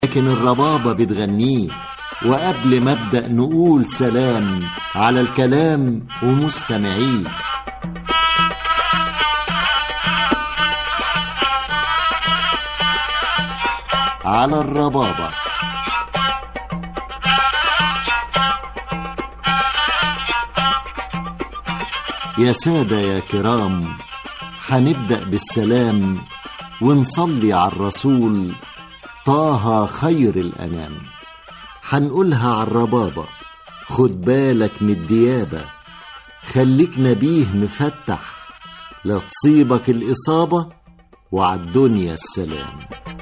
لكن الربابة بتغنيه وقبل ما ابدأ نقول سلام على الكلام ومستمعيه على الربابة يا سادة يا كرام هنبدأ بالسلام ونصلي على الرسول طه خير الأنام هنقولها على الربابة خد بالك من الديابة خليك نبيه مفتح لا تصيبك الإصابة وعالدنيا السلام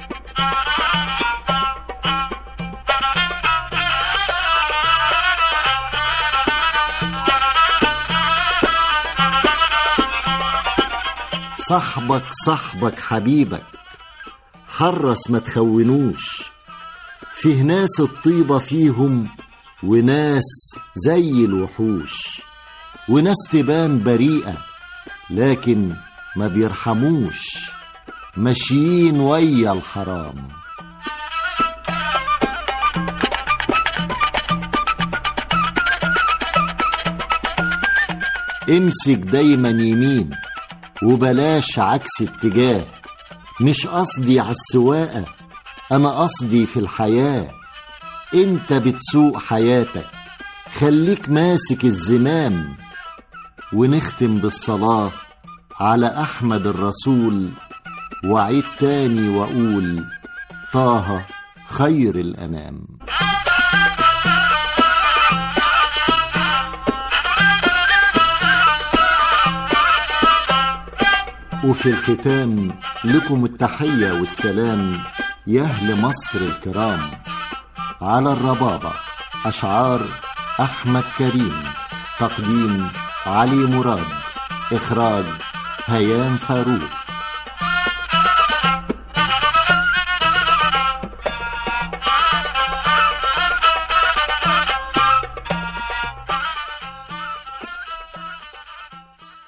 صاحبك صاحبك حبيبك حرص ما تخونوش فيه ناس الطيبة فيهم وناس زي الوحوش وناس تبان بريئة لكن ما بيرحموش ماشيين ويا الحرام امسك دايما يمين وبلاش عكس اتجاه مش قصدي على السواقة أنا قصدي في الحياة أنت بتسوق حياتك خليك ماسك الزمام ونختم بالصلاة على أحمد الرسول وعيد تاني وأقول طه خير الأنام وفي الختام لكم التحية والسلام يا أهل مصر الكرام على الربابة أشعار أحمد كريم تقديم علي مراد إخراج هيام فاروق